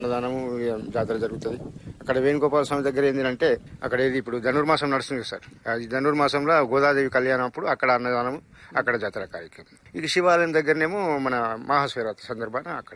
అన్నదానము ఇక జాతర జరుగుతుంది అక్కడ వేణుగోపాల స్వామి దగ్గర ఏంటంటే అక్కడ ఏది ఇప్పుడు ధనుర్మాసం నడుస్తుంది సార్ ఈ ధనుర్మాసంలో గోదాదేవి కళ్యాణం అప్పుడు అక్కడ అన్నదానం అక్కడ జాతర కార్యక్రమం ఇక శివాలయం దగ్గరనేమో మన మహాశివరాత్రి సందర్భాన అక్కడ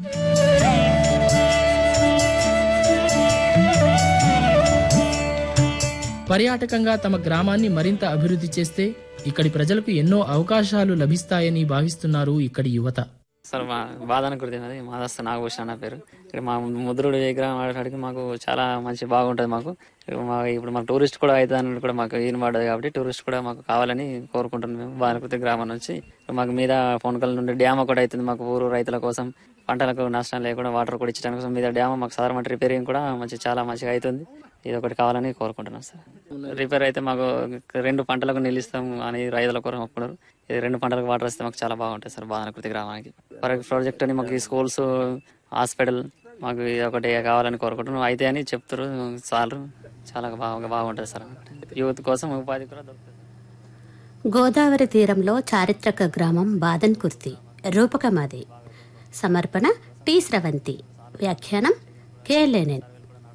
పర్యాటకంగా తమ గ్రామాన్ని మరింత అభివృద్ధి చేస్తే ఇక్కడి ప్రజలకు ఎన్నో అవకాశాలు లభిస్తాయని భావిస్తున్నారు ఇక్కడి యువత సార్ మా బాధాన కుర్తినది మాదస్త నాగభూషణ నా పేరు ఇక్కడ మా ముద్రుడు విగ్రహం ఆడటానికి మాకు చాలా మంచి బాగుంటుంది మాకు ఇక్కడ మా ఇప్పుడు మాకు టూరిస్ట్ కూడా అవుతుందని కూడా మాకు ఈయన పడ్డది కాబట్టి టూరిస్ట్ కూడా మాకు కావాలని కోరుకుంటున్నాం మేము బాలకృతి గ్రామం నుంచి మాకు మీద ఫోన్కల్ నుండి డ్యామ్ ఒకటి అవుతుంది మాకు ఊరు రైతుల కోసం పంటలకు నష్టం లేకుండా వాటర్ కూడా ఇచ్చడానికి కోసం మీద డ్యామ్ మాకు సాధారణ రిపేరింగ్ కూడా మంచి చాలా మంచిగా అవుతుంది ఇది ఒకటి కావాలని కోరుకుంటున్నాం సార్ రిపేర్ అయితే మాకు రెండు పంటలకు నిలుస్తాం అని రైతుల కోసం ఒప్పుకున్నారు ఇది రెండు పంటలకు వాటర్ వస్తే మాకు చాలా బాగుంటుంది సార్ బాధనకృతి గ్రామానికి ఫర్ ప్రాజెక్ట్ అని మాకు ఈ స్కూల్స్ హాస్పిటల్ మాకు ఇది ఒకటి కావాలని కోరుకుంటున్నాం అయితే అని చెప్తారు చాలు చాలా బాగా బాగుంటుంది సార్ యూత్ కోసం ఉపాధి కూడా దొరుకుతుంది గోదావరి తీరంలో చారిత్రక గ్రామం బాదన్కుర్తి రూపకమాది సమర్పణ టి స్రవంతి వ్యాఖ్యానం కె లెనిన్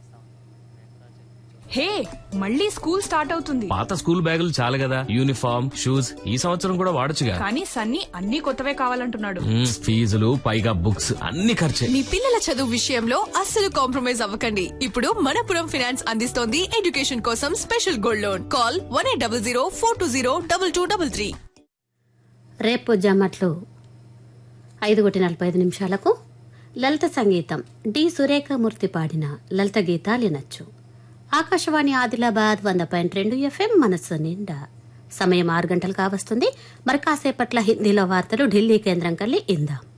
హే మళ్ళీ స్కూల్ స్టార్ట్ అవుతుంది పాత స్కూల్ బ్యాగులు చాలు కదా యూనిఫామ్ షూస్ ఈ సంవత్సరం కూడా వాడొచ్చుగా కానీ సన్నీ అన్ని కొత్తవే కావాలంటున్నాడు మ్మ్, ఫీజులు పైగా బుక్స్ అన్ని ఖర్చే మీ పిల్లల చదువు విషయంలో అస్సలు కాంప్రమైజ్ అవ్వకండి ఇప్పుడు మనపురం ఫైనాన్స్ అందిస్తోంది ఎడ్యుకేషన్ కోసం special gold loan call one eight double zero four two zero double two double three రేపు జమ్మట్లు ఐదు కోటి నలభై ఐదు నిమిషాలకు లలిత సంగీతం డి సురేఖమూర్తి పాడిన లలిత గీతాలు వినొచ్చు ఆకాశవాణి ఆదిలాబాద్ వంద పాయింట్ రెండు ఎఫ్ఎం మనస్సు నిండా సమయం ఆరు గంటలు కావస్తుంది మరి కాసేపట్ల హిందీలో వార్తలు ఢిల్లీ కేంద్రం కల్లి ఇందాం